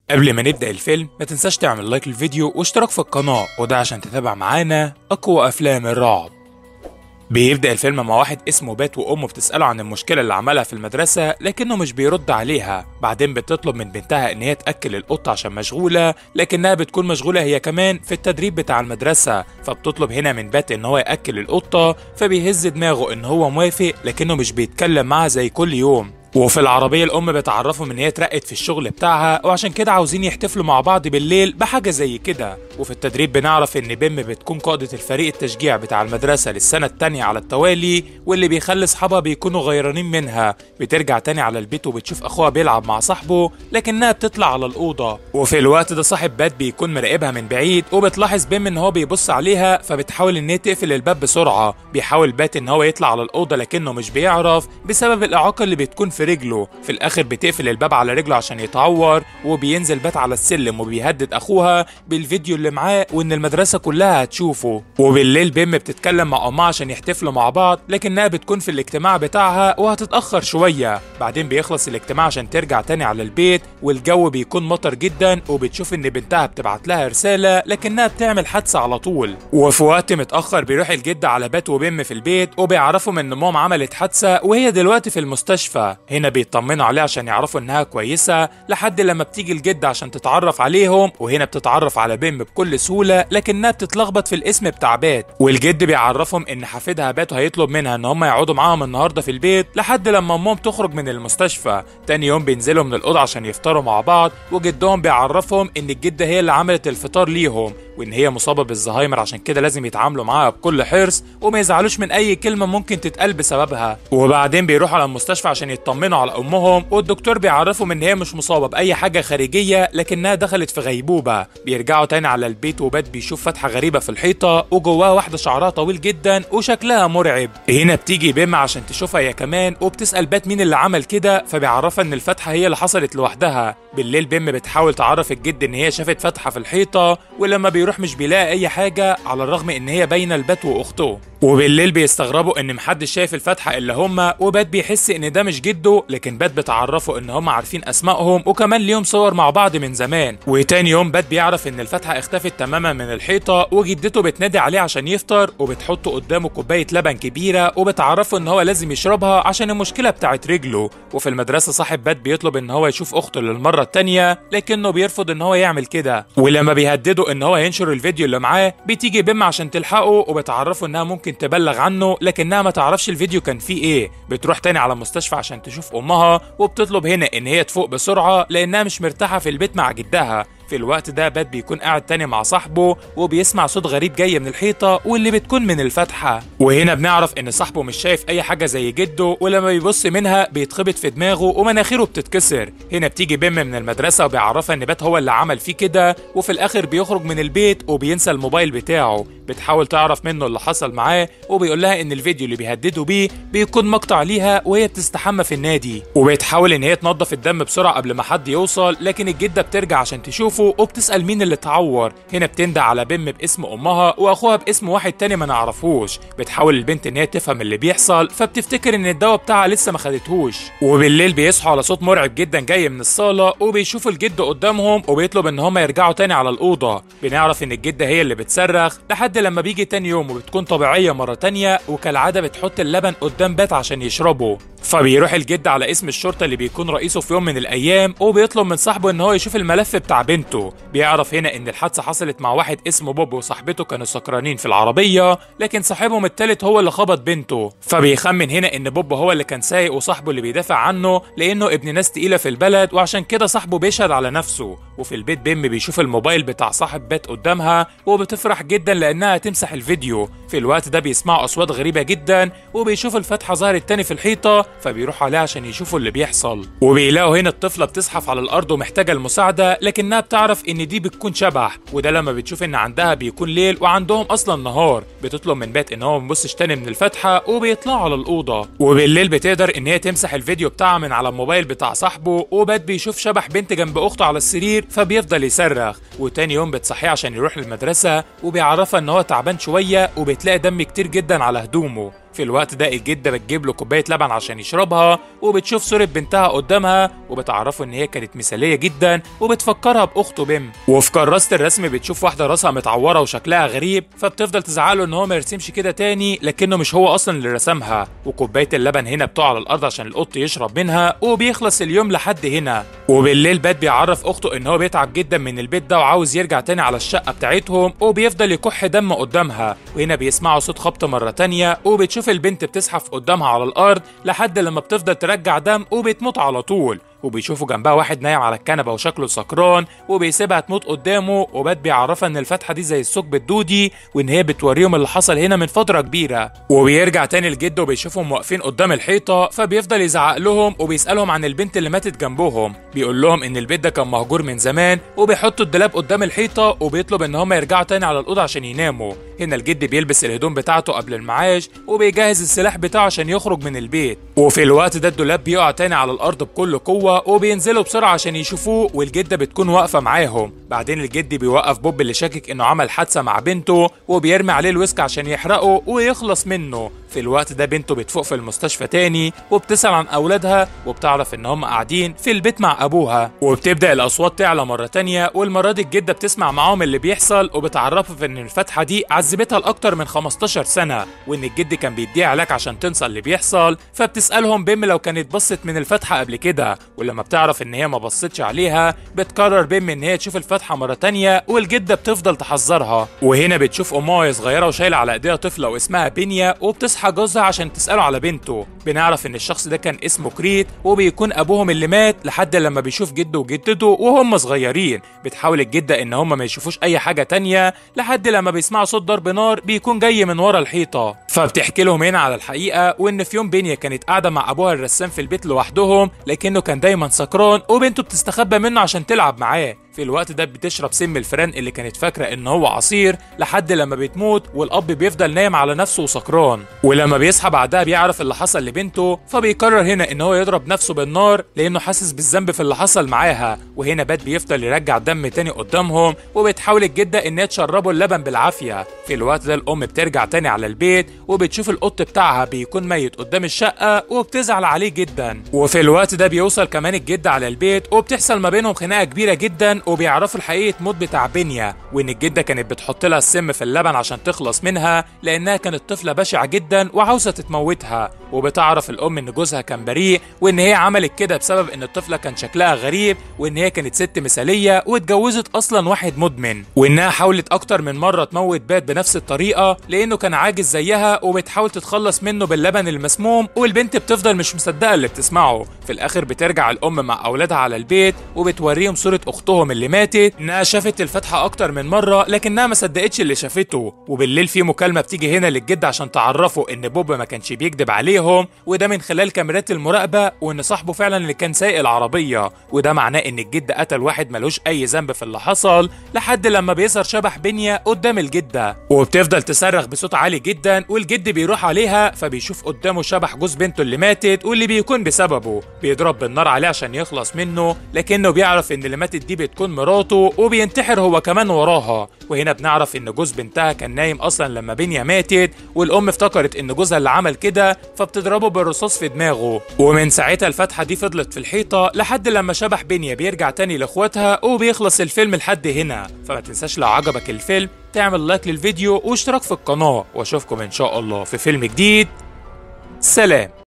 قبل ما نبدأ الفيلم ما تنساش تعمل لايك للفيديو واشتراك في القناة وده عشان تتابع معانا أقوى أفلام الرعب بيبدأ الفيلم مع واحد اسمه بات وأمه بتسأله عن المشكلة اللي عملها في المدرسة لكنه مش بيرد عليها بعدين بتطلب من بنتها إن هي تأكل القطة عشان مشغولة لكنها بتكون مشغولة هي كمان في التدريب بتاع المدرسة فبتطلب هنا من بات إن هو يأكل القطة فبيهز دماغه إن هو موافق لكنه مش بيتكلم معاها زي كل يوم وفي العربية الأم بتعرفهم إن هي اترقت في الشغل بتاعها وعشان كده عاوزين يحتفلوا مع بعض بالليل بحاجة زي كده وفي التدريب بنعرف إن بيم بتكون قائدة الفريق التشجيع بتاع المدرسة للسنة التانية على التوالي واللي بيخلي أصحابها بيكونوا غيرانين منها بترجع تاني على البيت وبتشوف أخوها بيلعب مع صاحبه لكنها بتطلع على الأوضة وفي الوقت ده صاحب بات بيكون مراقبها من بعيد وبتلاحظ بيم إن هو بيبص عليها فبتحاول إن هي تقفل الباب بسرعة بيحاول بات إن هو يطلع على الأوضة لكنه مش بيعرف بسبب الإعاقة اللي بتكون في رجله في الاخر بتقفل الباب على رجله عشان يتعور وبينزل بات على السلم وبيهدد اخوها بالفيديو اللي معاه وان المدرسه كلها هتشوفه وبالليل بيم بتتكلم مع امها عشان يحتفلوا مع بعض لكنها بتكون في الاجتماع بتاعها وهتتاخر شويه بعدين بيخلص الاجتماع عشان ترجع تاني على البيت والجو بيكون مطر جدا وبتشوف ان بنتها بتبعت لها رساله لكنها بتعمل حادثه على طول وفي وقت متاخر بيروح الجد على بات وبيم في البيت وبيعرفهم ان مام عملت حادثه وهي دلوقتي في المستشفى هنا بيطمنوا عليها عشان يعرفوا انها كويسه لحد لما بتيجي الجد عشان تتعرف عليهم وهنا بتتعرف على بيم بكل سهوله لكنها بتتلخبط في الاسم بتاع بات والجد بيعرفهم ان حفيدها بات هيطلب منها ان هم يقعدوا معاهم النهارده في البيت لحد لما امهم تخرج من المستشفى تاني يوم بينزلوا من الاوضه عشان يفطروا مع بعض وجدهم بيعرفهم ان الجده هي اللي عملت الفطار ليهم وان هي مصابه بالزهايمر عشان كده لازم يتعاملوا معاها بكل حرص وما يزعلوش من اي كلمه ممكن تتقال بسببها وبعدين بيروحوا على المستشفى عشان يطمنوا على امهم والدكتور بيعرفهم ان هي مش مصابه باي حاجه خارجيه لكنها دخلت في غيبوبه بيرجعوا تاني على البيت وبات بيشوف فتحه غريبه في الحيطه وجواها واحده شعرها طويل جدا وشكلها مرعب هنا بتيجي بيم عشان تشوفها هي كمان وبتسال بات مين اللي عمل كده فبيعرفها ان الفتحه هي اللي حصلت لوحدها بالليل بيم بتحاول تعرف الجد ان هي شافت فتحه في الحيطه ولما بيروح مش بيلاقي اي حاجه على الرغم ان هي باينه لبات واخته وبالليل بيستغربوا ان محدش شايف الفتحه الا هما وبات بيحس ان ده مش جده لكن بات بتعرفه ان هما عارفين اسمائهم وكمان ليهم صور مع بعض من زمان وتاني يوم بات بيعرف ان الفتحه اختفت تماما من الحيطه وجدته بتنادي عليه عشان يفطر وبتحط قدامه كوبايه لبن كبيره وبتعرفه ان هو لازم يشربها عشان المشكله بتاعت رجله وفي المدرسه صاحب بات بيطلب ان هو يشوف اخته للمره التانيه لكنه بيرفض ان هو يعمل كده ولما بيهدده ان هو ينشر الفيديو اللي معاه بتيجي بيم عشان تلحقه وبتعرفه انها ممكن تبلغ عنه لكنها ما تعرفش الفيديو كان فيه ايه بتروح تاني على المستشفى عشان تشوف امها وبتطلب هنا ان هي تفوق بسرعه لانها مش مرتاحه في البيت مع جدها في الوقت ده بات بيكون قاعد تاني مع صاحبه وبيسمع صوت غريب جاي من الحيطة واللي بتكون من الفتحة وهنا بنعرف ان صاحبه مش شايف اي حاجة زي جده ولما بيبص منها بيتخبط في دماغه ومناخيره بتتكسر هنا بتيجي بيم من المدرسة وبيعرفها ان بات هو اللي عمل فيه كده وفي الاخر بيخرج من البيت وبينسى الموبايل بتاعه بتحاول تعرف منه اللي حصل معاه وبيقول لها ان الفيديو اللي بيهددوا بيه بيكون مقطع ليها وهي بتستحمى في النادي وبتحاول ان هي تنظف الدم بسرعه قبل ما حد يوصل لكن الجده بترجع عشان تشوفه وبتسال مين اللي اتعور هنا بتندى على بيم باسم امها واخوها باسم واحد تاني ما نعرفوش بتحاول البنت ان هي تفهم اللي بيحصل فبتفتكر ان الدواء بتاعها لسه ما خدتهوش وبالليل بيصحوا على صوت مرعب جدا جاي من الصاله وبيشوفوا الجد قدامهم وبيطلب ان هم يرجعوا تاني على الاوضه بنعرف ان الجده هي اللي بتصرخ لحد لما بيجي تاني يوم وبتكون طبيعيه مره تانيه وكالعاده بتحط اللبن قدام بات عشان يشربه فبيروح الجد على اسم الشرطه اللي بيكون رئيسه في يوم من الايام وبيطلب من صاحبه ان هو يشوف الملف بتاع بنته بيعرف هنا ان الحادثه حصلت مع واحد اسمه بوب وصاحبته كانوا سكرانين في العربيه لكن صاحبهم التالت هو اللي خبط بنته فبيخمن هنا ان بوب هو اللي كان سايق وصاحبه اللي بيدافع عنه لانه ابن ناس تقيله في البلد وعشان كده صاحبه بيشهد على نفسه وفي البيت بيم بيشوف الموبايل بتاع صاحب بات قدامها وبتفرح جدا لانها تمسح الفيديو في الوقت ده بيسمعوا اصوات غريبه جدا وبيشوف الفتحه ظهرت تاني في الحيطه فبيروحوا عليها عشان يشوفوا اللي بيحصل وبيلاقوا هنا الطفله بتزحف على الارض ومحتاجه المساعده لكنها بتعرف ان دي بتكون شبح وده لما بتشوف ان عندها بيكون ليل وعندهم اصلا نهار بتطلب من بات ان هو ما يبصش تاني من الفتحه وبيطلعوا على الاوضه وبالليل بتقدر ان هي تمسح الفيديو بتاعها من على الموبايل بتاع صاحبه وبات بيشوف شبح بنت جنب اخته على السرير فبيفضل يصرخ وتاني يوم بتصحيه عشان يروح المدرسه وبيعرفها ان هو تعبان شويه وبتلاقي دم كتير جدا على هدومه في الوقت ده الجده بتجيب له كوبايه لبن عشان يشربها وبتشوف صوره بنتها قدامها وبتعرفه ان هي كانت مثاليه جدا وبتفكرها باخته بيم وفي كراسه الرسم بتشوف واحده راسها متعوره وشكلها غريب فبتفضل تزعله ان هو ما يرسمش كده تاني لكنه مش هو اصلا اللي رسمها وكوبايه اللبن هنا بتقع على الارض عشان القط يشرب منها وبيخلص اليوم لحد هنا وبالليل بات بيعرف اخته ان هو بيتعب جدا من البيت ده وعاوز يرجع تاني على الشقه بتاعتهم وبيفضل يكح دم قدامها وهنا بيسمعوا صوت خبط مره تانية وبتشوف البنت بتزحف قدامها على الارض لحد لما بتفضل ترجع دم وبتموت على طول وبيشوفوا جنبها واحد نايم على الكنبه وشكله سكران وبيسيبها تموت قدامه وبات بيعرفها ان الفتحه دي زي الثقب الدودي وان هي بتوريهم اللي حصل هنا من فتره كبيره وبيرجع تاني الجد وبيشوفهم واقفين قدام الحيطه فبيفضل يزعق لهم وبيسالهم عن البنت اللي ماتت جنبهم بيقول لهم ان البيت ده كان مهجور من زمان وبيحطوا الدولاب قدام الحيطه وبيطلب ان هم يرجعوا تاني على الاوضه عشان يناموا هنا الجد بيلبس الهدوم بتاعته قبل المعاش وبيجهز السلاح بتاعه عشان يخرج من البيت وفي الوقت ده الدولاب بيقع تاني على الارض بكل قوه وبينزلوا بسرعه عشان يشوفوه والجده بتكون واقفه معاهم بعدين الجد بيوقف بوب اللي شاكك انه عمل حادثه مع بنته وبيرمي عليه الويسك عشان يحرقه ويخلص منه في الوقت ده بنته بتفوق في المستشفى تاني وبتسأل عن أولادها وبتعرف إن هم قاعدين في البيت مع أبوها وبتبدأ الأصوات تعلى مرة تانية والمرة دي الجدة بتسمع معاهم اللي بيحصل وبتعرفه إن الفتحة دي عذبتها لأكتر من 15 سنة وإن الجد كان بيديها علاج عشان تنسى اللي بيحصل فبتسألهم بيم لو كانت بصت من الفتحة قبل كده ولما بتعرف إن هي ما بصتش عليها بتقرر بيم إن هي تشوف الفتحة مرة تانية والجدة بتفضل تحذرها وهنا بتشوف أمها وهي صغيرة وشايلة على إيديها طفلة واسمها بينيا وبتصحى جوزها عشان تسأله على بنته بنعرف ان الشخص ده كان اسمه كريت وبيكون ابوهم اللي مات لحد لما بيشوف جده وجدته وهم صغيرين بتحاول الجدة ان هم ما يشوفوش اي حاجة تانية لحد لما بيسمعوا صوت ضرب نار بيكون جاي من ورا الحيطة فبتحكي لهم هنا على الحقيقة وان في يوم بينيا كانت قاعدة مع ابوها الرسام في البيت لوحدهم لكنه كان دايما سكران وبنته بتستخبى منه عشان تلعب معاه في الوقت ده بتشرب سم الفيران اللي كانت فاكره ان هو عصير لحد لما بتموت والاب بيفضل نايم على نفسه وسكران ولما بيصحى بعدها بيعرف اللي حصل لبنته فبيقرر هنا ان هو يضرب نفسه بالنار لانه حاسس بالذنب في اللي حصل معاها وهنا بات بيفضل يرجع دم تاني قدامهم وبتحاول الجده انها تشربه اللبن بالعافيه في الوقت ده الام بترجع تاني على البيت وبتشوف القط بتاعها بيكون ميت قدام الشقه وبتزعل عليه جدا وفي الوقت ده بيوصل كمان الجد على البيت وبتحصل ما بينهم خناقه كبيره جدا وبيعرفوا الحقيقه موت بتاع بنيا وان الجده كانت بتحط لها السم في اللبن عشان تخلص منها لانها كانت طفله بشعه جدا وعاوزه تتموتها وبتعرف الام ان جوزها كان بريء وان هي عملت كده بسبب ان الطفله كان شكلها غريب وان هي كانت ست مثاليه واتجوزت اصلا واحد مدمن وانها حاولت اكتر من مره تموت بات بنفس الطريقه لانه كان عاجز زيها وبتحاول تتخلص منه باللبن المسموم والبنت بتفضل مش مصدقه اللي بتسمعه في الاخر بترجع الام مع اولادها على البيت وبتوريهم صوره اختهم اللي ماتت انها شافت الفتحه اكتر من مره لكنها ما صدقتش اللي شافته وبالليل في مكالمه بتيجي هنا للجد عشان تعرفه ان بوب ما كانش بيكذب عليهم وده من خلال كاميرات المراقبه وان صاحبه فعلا اللي كان سايق العربيه وده معناه ان الجد قتل واحد ملوش اي ذنب في اللي حصل لحد لما بيظهر شبح بنيا قدام الجده وبتفضل تصرخ بصوت عالي جدا والجد بيروح عليها فبيشوف قدامه شبح جوز بنته اللي ماتت واللي بيكون بسببه بيضرب بالنار عليه عشان يخلص منه لكنه بيعرف ان اللي ماتت دي بتكون مراته وبينتحر هو كمان وراها وهنا بنعرف ان جوز بنتها كان نايم اصلا لما بنيا ماتت والام افتكرت ان جوزها اللي عمل كده فبتضربه بالرصاص في دماغه ومن ساعتها الفتحه دي فضلت في الحيطه لحد لما شبح بنيا بيرجع تاني لاخواتها وبيخلص الفيلم لحد هنا فما تنساش لو عجبك الفيلم تعمل لايك للفيديو واشتراك في القناه واشوفكم ان شاء الله في فيلم جديد سلام